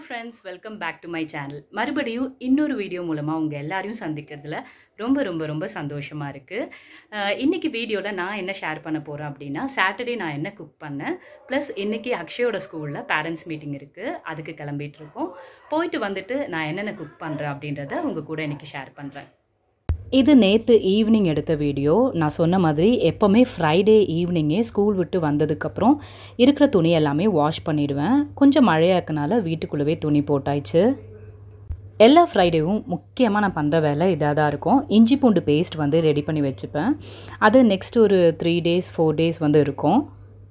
Friends welcome back to my channel மறுபடியும் இன்னொரு video மூலமாக உங்கள் எல்லாரையும் சந்திக்கிறதுல ரொம்ப ரொம்ப ரொம்ப சந்தோஷமாக இருக்குது இன்றைக்கி வீடியோவில் நான் என்ன ஷேர் பண்ண போகிறேன் அப்படின்னா சாட்டர்டே நான் என்ன குக் பண்ணேன் ப்ளஸ் இன்றைக்கி அக்ஷயோட ஸ்கூலில் பேரண்ட்ஸ் மீட்டிங் இருக்குது அதுக்கு கிளம்பிட்டு இருக்கோம் போயிட்டு வந்துட்டு நான் என்னென்ன குக் பண்ணுறேன் அப்படின்றத உங்கள் கூட இன்றைக்கி ஷேர் பண்ணுறேன் இது நேற்று ஈவினிங் எடுத்த வீடியோ நான் சொன்ன மாதிரி எப்போவுமே ஃப்ரைடே ஈவினிங்கே ஸ்கூல் விட்டு வந்ததுக்கப்புறம் இருக்கிற துணி எல்லாமே வாஷ் பண்ணிடுவேன் கொஞ்சம் மழையாக்கனால வீட்டுக்குள்ளவே துணி போட்டாயிடுச்சு எல்லா ஃப்ரைடேவும் முக்கியமாக நான் பண்ணுற வேலை இதாக தான் இருக்கும் இஞ்சி பூண்டு பேஸ்ட் வந்து ரெடி பண்ணி வச்சுப்பேன் அது நெக்ஸ்ட் ஒரு த்ரீ டேஸ் ஃபோர் டேஸ் வந்து இருக்கும்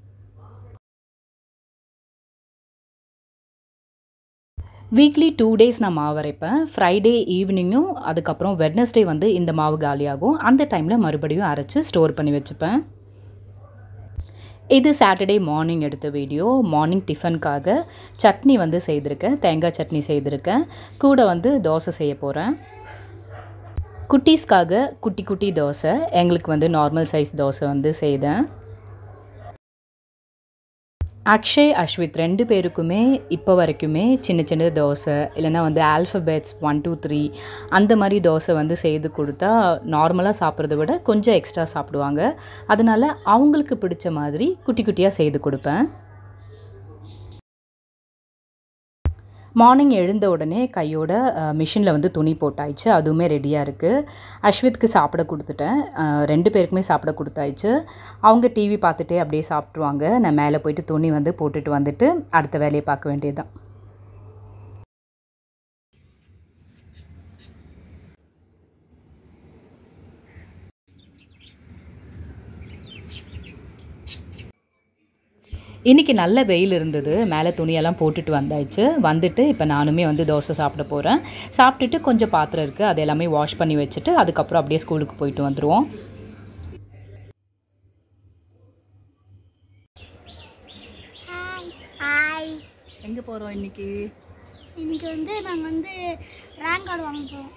வீக்லி டூ டேஸ் நான் மாவு அரைப்பேன் ஃப்ரைடே ஈவினிங்கும் அதுக்கப்புறம் வெட்னஸ்டே வந்து இந்த மாவு காலியாகும் அந்த டைமில் மறுபடியும் அரைச்சி ஸ்டோர் பண்ணி வச்சுப்பேன் இது சாட்டர்டே மார்னிங் எடுத்த வீடியோ மார்னிங் டிஃபனுக்காக சட்னி வந்து செய்திருக்கேன் தேங்காய் சட்னி செய்திருக்கேன் கூட வந்து தோசை செய்ய போகிறேன் குட்டீஸ்க்காக குட்டி குட்டி தோசை எங்களுக்கு வந்து நார்மல் சைஸ் தோசை வந்து செய்தேன் அக்ஷய் அஸ்வித் ரெண்டு பேருக்குமே இப்போ வரைக்குமே சின்ன சின்ன தோசை இல்லைன்னா வந்து ஆல்ஃபபெட்ஸ் ஒன் டூ த்ரீ அந்த மாதிரி தோசை வந்து செய்து கொடுத்தா நார்மலாக சாப்பிட்றத விட கொஞ்சம் எக்ஸ்ட்ரா சாப்பிடுவாங்க அதனால் அவங்களுக்கு பிடிச்ச மாதிரி குட்டி குட்டியாக செய்து கொடுப்பேன் மார்னிங் எழுந்த உடனே கையோட மிஷினில் வந்து துணி போட்டாயிடுச்சு அதுவுமே ரெடியாக இருக்குது அஸ்வித்க்கு சாப்பிட கொடுத்துட்டேன் ரெண்டு பேருக்குமே சாப்பிட கொடுத்தாயிடுச்சு அவங்க டிவி பார்த்துட்டே அப்படியே சாப்பிட்ருவாங்க நான் மேலே போயிட்டு துணி வந்து போட்டுட்டு வந்துட்டு அடுத்த வேலையை பார்க்க வேண்டியதுதான் இன்றைக்கி நல்ல வெயில் இருந்தது மேலே துணியெல்லாம் போட்டுட்டு வந்தாச்சு வந்துட்டு இப்போ நானுமே வந்து தோசை சாப்பிட போகிறேன் சாப்பிட்டுட்டு கொஞ்சம் பாத்திரம் இருக்குது அது எல்லாமே வாஷ் பண்ணி வச்சுட்டு அதுக்கப்புறம் அப்படியே ஸ்கூலுக்கு போயிட்டு வந்துடுவோம் ஹாய் எங்கே போகிறோம் இன்றைக்கி இன்னைக்கு வந்து நாங்கள் வந்து ரேங்க் கார்டு வாங்க போகிறோம்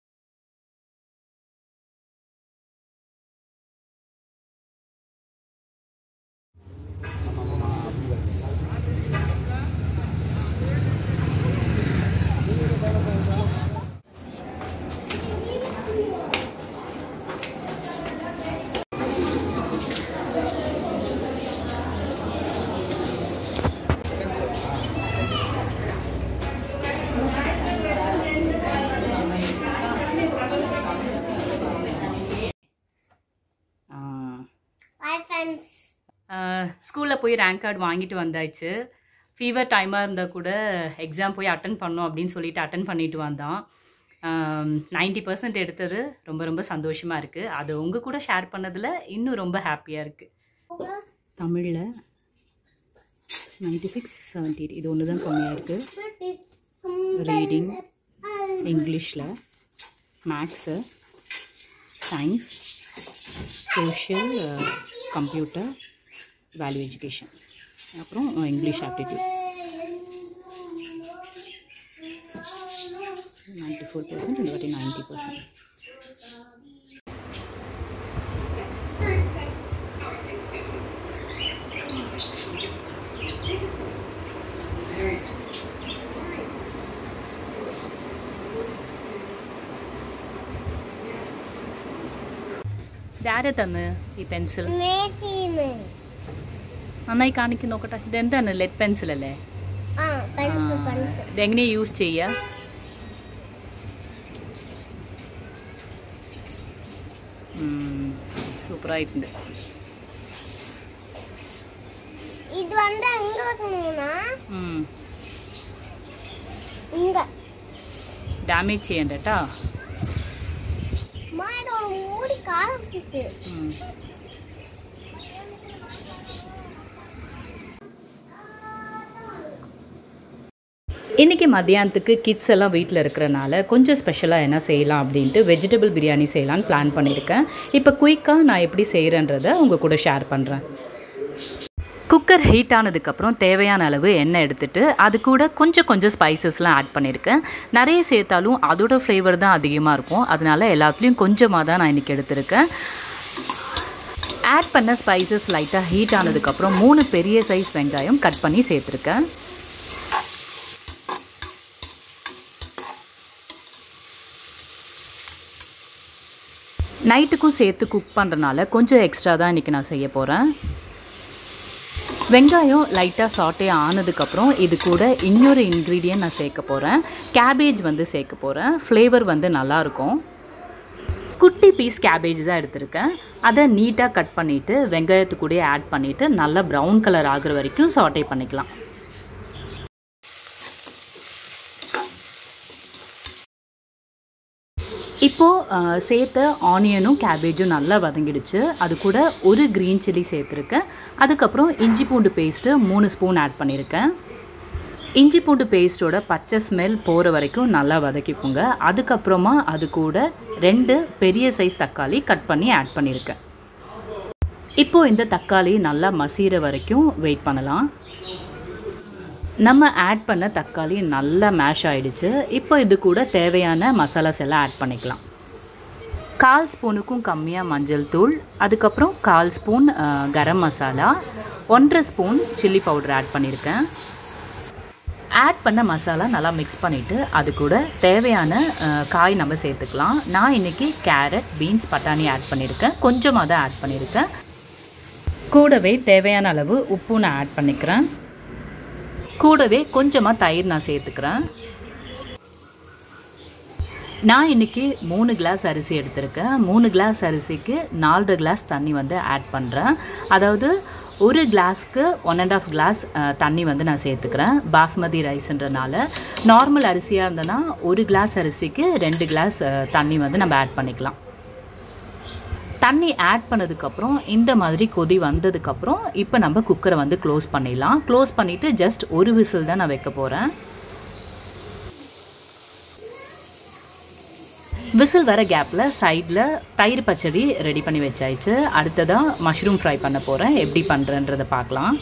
ஹாய் ஃப்ரெண்ட்ஸ் ஸ்கூலில் போய் ரேங்க் கார்டு வாங்கிட்டு வந்தாச்சு ஃபீவர் டைமாக இருந்தால் கூட எக்ஸாம் போய் அட்டன் பண்ணோம் அப்படின்னு சொல்லிட்டு அட்டன் பண்ணிட்டு வந்தான் நைன்ட்டி பர்சன்ட் எடுத்தது ரொம்ப ரொம்ப சந்தோஷமாக இருக்குது அது உங்கள் கூட ஷேர் பண்ணதில் இன்னும் ரொம்ப ஹாப்பியாக இருக்குது தமிழில் நைன்ட்டி சிக்ஸ் செவன்ட்டி எயிட் இது ஒன்று தான் கம்மியாக இருக்குது ரீடிங் இங்கிலீஷில் maths science social computer value education அப்புறம் English aptitude ninety four percent இந்த வாட்டி நைன்ட்டி பர்சன்ட் ഇതാരെ തന്ന് ഈ പെൻസിൽ മേസീമ് നന്നായി കാണിക്ക് നോക്കട്ടെ ഇതെന്താണ് ലെഡ് പെൻസിൽ അല്ലേ ആ പെൻസിൽ പെൻസിൽ ഇതെങ്ങനെയാ യൂസ് ചെയ്യുക സൂപ്പറായിട്ടുണ്ട് இது வந்து எங்க வைக்கணும்னா ഉം. இங்க ഡാമേജ് ചെയ്യണ്ട കേട്ടോ அம்மா இதோட மூடி காரப்பிட்டு ഉം. இன்றைக்கி மத்தியானத்துக்கு கிட்ஸ் எல்லாம் வீட்டில் இருக்கிறனால கொஞ்சம் ஸ்பெஷலாக என்ன செய்யலாம் அப்படின்ட்டு வெஜிடபிள் பிரியாணி செய்யலான்னு பிளான் பண்ணியிருக்கேன் இப்போ குயிக்காக நான் எப்படி செய்கிறேன்றதை உங்கள் கூட ஷேர் பண்ணுறேன் குக்கர் ஹீட் ஆனதுக்கப்புறம் தேவையான அளவு எண்ணெய் எடுத்துட்டு அது கூட கொஞ்சம் கொஞ்சம் ஸ்பைசஸ்லாம் ஆட் பண்ணியிருக்கேன் நிறைய சேர்த்தாலும் அதோட ஃப்ளேவர் தான் அதிகமாக இருக்கும் அதனால எல்லாத்துலேயும் கொஞ்சமாக தான் நான் இன்றைக்கி எடுத்திருக்கேன் ஆட் பண்ண ஸ்பைசஸ் லைட்டாக ஹீட் ஆனதுக்கப்புறம் மூணு பெரிய சைஸ் வெங்காயம் கட் பண்ணி சேர்த்துருக்கேன் நைட்டுக்கும் சேர்த்து குக் பண்ணுறனால கொஞ்சம் எக்ஸ்ட்ரா தான் இன்றைக்கி நான் செய்ய போகிறேன் வெங்காயம் லைட்டாக சாட்டே ஆனதுக்கப்புறம் இது கூட இன்னொரு இன்க்ரீடியன்ட் நான் சேர்க்க போகிறேன் கேபேஜ் வந்து சேர்க்க போகிறேன் ஃப்ளேவர் வந்து நல்லாயிருக்கும் குட்டி பீஸ் கேபேஜ் தான் எடுத்திருக்கேன் அதை நீட்டாக கட் பண்ணிவிட்டு வெங்காயத்து கூட ஆட் பண்ணிவிட்டு நல்லா ப்ரௌன் கலர் ஆகுற வரைக்கும் சாட்டே பண்ணிக்கலாம் இப்போது சேர்த்த ஆனியனும் கேபேஜும் நல்லா வதங்கிடுச்சு அது கூட ஒரு க்ரீன் சில்லி சேர்த்துருக்கேன் அதுக்கப்புறம் இஞ்சி பூண்டு பேஸ்ட்டு மூணு ஸ்பூன் ஆட் பண்ணியிருக்கேன் இஞ்சி பூண்டு பேஸ்ட்டோட பச்சை ஸ்மெல் போகிற வரைக்கும் நல்லா வதக்கிக்கோங்க அதுக்கப்புறமா அது கூட ரெண்டு பெரிய சைஸ் தக்காளி கட் பண்ணி ஆட் பண்ணியிருக்கேன் இப்போது இந்த தக்காளி நல்லா மசீர வரைக்கும் வெயிட் பண்ணலாம் நம்ம ஆட் பண்ண தக்காளி நல்லா மேஷ் ஆகிடுச்சு இப்போ இது கூட தேவையான மசாலாஸ் எல்லாம் ஆட் பண்ணிக்கலாம் கால் ஸ்பூனுக்கும் கம்மியாக மஞ்சள் தூள் அதுக்கப்புறம் கால் ஸ்பூன் கரம் மசாலா ஒன்றரை ஸ்பூன் சில்லி பவுடர் ஆட் பண்ணியிருக்கேன் ஆட் பண்ண மசாலா நல்லா மிக்ஸ் பண்ணிவிட்டு அது கூட தேவையான காய் நம்ம சேர்த்துக்கலாம் நான் இன்றைக்கி கேரட் பீன்ஸ் பட்டாணி ஆட் பண்ணியிருக்கேன் கொஞ்சமாக தான் ஆட் பண்ணியிருக்கேன் கூடவே தேவையான அளவு உப்பு நான் ஆட் பண்ணிக்கிறேன் கூடவே கொஞ்சமாக தயிர் நான் சேர்த்துக்கிறேன் நான் இன்றைக்கி மூணு கிளாஸ் அரிசி எடுத்திருக்கேன் மூணு கிளாஸ் அரிசிக்கு நாலரை கிளாஸ் தண்ணி வந்து ஆட் பண்ணுறேன் அதாவது ஒரு கிளாஸ்க்கு ஒன் அண்ட் ஆஃப் கிளாஸ் தண்ணி வந்து நான் சேர்த்துக்கிறேன் பாஸ்மதி ரைஸ்ன்றனால நார்மல் அரிசியாக இருந்ததுன்னா ஒரு கிளாஸ் அரிசிக்கு ரெண்டு கிளாஸ் தண்ணி வந்து நம்ம ஆட் பண்ணிக்கலாம் தண்ணி ஆட் பண்ணதுக்கப்புறம் இந்த மாதிரி கொதி வந்ததுக்கப்புறம் இப்போ நம்ம குக்கரை வந்து க்ளோஸ் பண்ணிடலாம் க்ளோஸ் பண்ணிவிட்டு ஜஸ்ட் ஒரு விசில் தான் நான் வைக்க போகிறேன் விசில் வர கேப்பில் சைடில் தயிர் பச்சடி ரெடி பண்ணி வச்சாச்சு அடுத்ததாக மஷ்ரூம் ஃப்ரை பண்ண போகிறேன் எப்படி பண்ணுறேன்றதை பார்க்கலாம்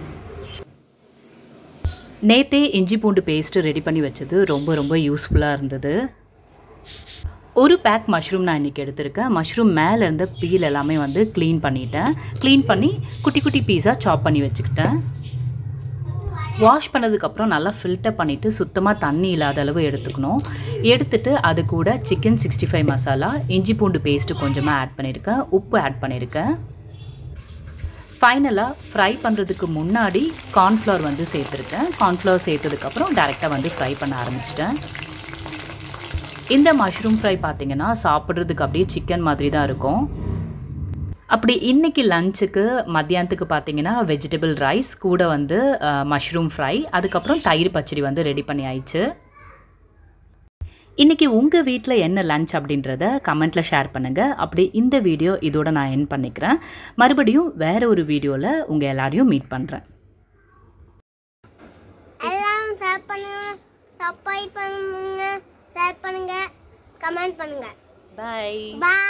நேத்தே இஞ்சி பூண்டு பேஸ்ட்டு ரெடி பண்ணி வச்சது ரொம்ப ரொம்ப யூஸ்ஃபுல்லாக இருந்தது ஒரு பேக் மஷ்ரூம் நான் இன்றைக்கி எடுத்திருக்கேன் மஷ்ரூம் மேலே இருந்த பீல் எல்லாமே வந்து க்ளீன் பண்ணிட்டேன் க்ளீன் பண்ணி குட்டி குட்டி பீஸாக சாப் பண்ணி வச்சுக்கிட்டேன் வாஷ் பண்ணதுக்கப்புறம் நல்லா ஃபில்டர் பண்ணிவிட்டு சுத்தமாக தண்ணி இல்லாத அளவு எடுத்துக்கணும் எடுத்துட்டு அது கூட சிக்கன் சிக்ஸ்டி ஃபைவ் மசாலா இஞ்சி பூண்டு பேஸ்ட்டு கொஞ்சமாக ஆட் பண்ணியிருக்கேன் உப்பு ஆட் பண்ணியிருக்கேன் ஃபைனலாக ஃப்ரை பண்ணுறதுக்கு முன்னாடி கார்ன்ஃப்ளவர் வந்து சேர்த்துருக்கேன் கார்ன்ஃப்ளவர் சேர்த்ததுக்கப்புறம் டேரெக்டாக வந்து ஃப்ரை பண்ண ஆரம்பிச்சிட்டேன் இந்த மஷ்ரூம் ஃப்ரை பார்த்தீங்கன்னா சாப்பிட்றதுக்கு அப்படியே சிக்கன் மாதிரி தான் இருக்கும் அப்படி இன்றைக்கி லஞ்சுக்கு மத்தியானத்துக்கு பார்த்தீங்கன்னா வெஜிடபிள் ரைஸ் கூட வந்து மஷ்ரூம் ஃப்ரை அதுக்கப்புறம் தயிர் பச்சடி வந்து ரெடி பண்ணி ஆயிடுச்சு இன்றைக்கி உங்கள் வீட்டில் என்ன லஞ்ச் அப்படின்றத கமெண்ட்டில் ஷேர் பண்ணுங்கள் அப்படி இந்த வீடியோ இதோட நான் என் பண்ணிக்கிறேன் மறுபடியும் வேறு ஒரு வீடியோவில் உங்கள் எல்லாரையும் மீட் பண்ணுறேன் எல்லாம் ஷேர் பண்ணுங்க சப்ஸ்கிரைப் பண்ணுங்க ஷேர் பண்ணுங்க கமெண்ட் பண்ணுங்க பாய் பாய்